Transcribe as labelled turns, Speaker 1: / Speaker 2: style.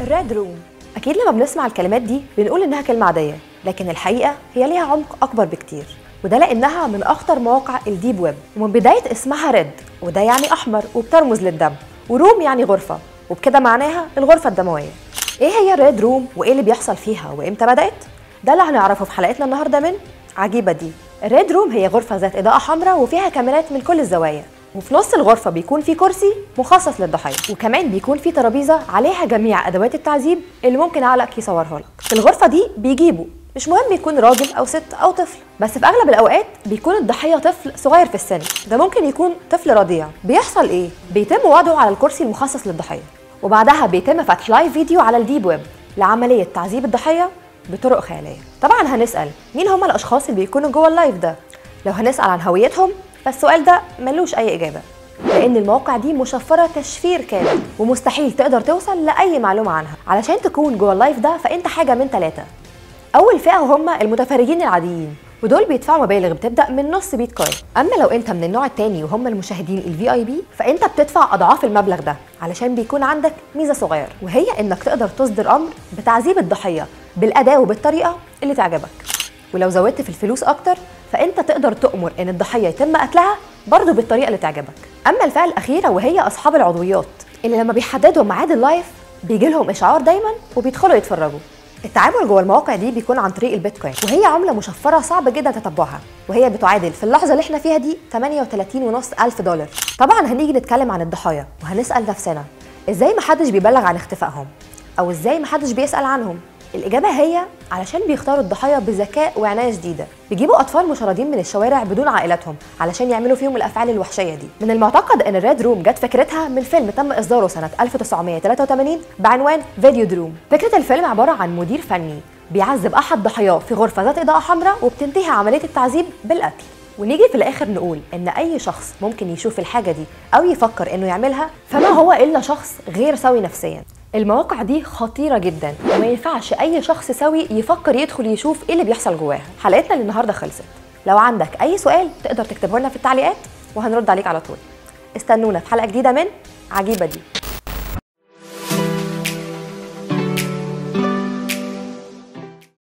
Speaker 1: الريد روم اكيد لما بنسمع الكلمات دي بنقول انها كلمه عاديه لكن الحقيقه هي ليها عمق اكبر بكتير وده لانها من اخطر مواقع الديب ويب ومن بدايه اسمها ريد وده يعني احمر وبترمز للدم وروم يعني غرفه وبكده معناها الغرفه الدمويه ايه هي الريد روم وايه اللي بيحصل فيها وامتى بدات ده اللي هنعرفه في حلقتنا النهارده من عجيبه دي الريد روم هي غرفه ذات اضاءه حمراء وفيها كاميرات من كل الزوايا وفي نص الغرفه بيكون في كرسي مخصص للضحيه وكمان بيكون في ترابيزه عليها جميع ادوات التعذيب اللي ممكن عقلك يصورها لك في الغرفه دي بيجيبوا مش مهم يكون راجل او ست او طفل بس في اغلب الاوقات بيكون الضحيه طفل صغير في السن ده ممكن يكون طفل رضيع بيحصل ايه بيتم وضعه على الكرسي المخصص للضحيه وبعدها بيتم فتح لايف فيديو على الديب ويب لعمليه تعذيب الضحيه بطرق خياليه طبعا هنسال مين هم الاشخاص اللي بيكونوا جوه اللايف ده لو هنسال عن هويتهم فالسؤال ده ملوش اي اجابه لان المواقع دي مشفره تشفير كامل ومستحيل تقدر توصل لاي معلومه عنها علشان تكون جوه اللايف ده فانت حاجه من ثلاثه اول فئه هم المتفرجين العاديين ودول بيدفعوا مبالغ بتبدا من نص بيتكوين اما لو انت من النوع الثاني وهم المشاهدين الفي اي بي فانت بتدفع اضعاف المبلغ ده علشان بيكون عندك ميزه صغيره وهي انك تقدر تصدر امر بتعذيب الضحيه بالاداه وبالطريقه اللي تعجبك ولو زودت في الفلوس اكتر فانت تقدر تامر ان الضحيه يتم قتلها برضه بالطريقه اللي تعجبك اما الفئه الاخيره وهي اصحاب العضويات اللي لما بيحددوا ميعاد اللايف بيجي لهم اشعار دايما وبيدخلوا يتفرجوا التعامل جوه المواقع دي بيكون عن طريق البيتكوين وهي عمله مشفره صعب جدا تتبعها وهي بتعادل في اللحظه اللي احنا فيها دي 38 ونص الف دولار طبعا هنيجي نتكلم عن الضحايا وهنسال نفسنا ازاي محدش بيبلغ عن اختفائهم او ازاي محدش بيسال عنهم الإجابة هي علشان بيختاروا الضحايا بذكاء وعناية شديدة بيجيبوا أطفال مشردين من الشوارع بدون عائلاتهم علشان يعملوا فيهم الأفعال الوحشية دي من المعتقد أن الريد روم جت فكرتها من فيلم تم إصداره سنة 1983 بعنوان فيديو دروم فكرة الفيلم عبارة عن مدير فني بيعذب أحد ضحاياه في غرفة ذات إضاءة حمراء وبتنتهي عملية التعذيب بالقتل ونيجي في الاخر نقول ان اي شخص ممكن يشوف الحاجه دي او يفكر انه يعملها فما هو الا شخص غير سوي نفسيا المواقع دي خطيره جدا وما ينفعش اي شخص سوي يفكر يدخل يشوف ايه اللي بيحصل جواها حلقتنا للنهارده خلصت لو عندك اي سؤال تقدر تكتبه لنا في التعليقات وهنرد عليك على طول استنونا في حلقه جديده من عجيبه دي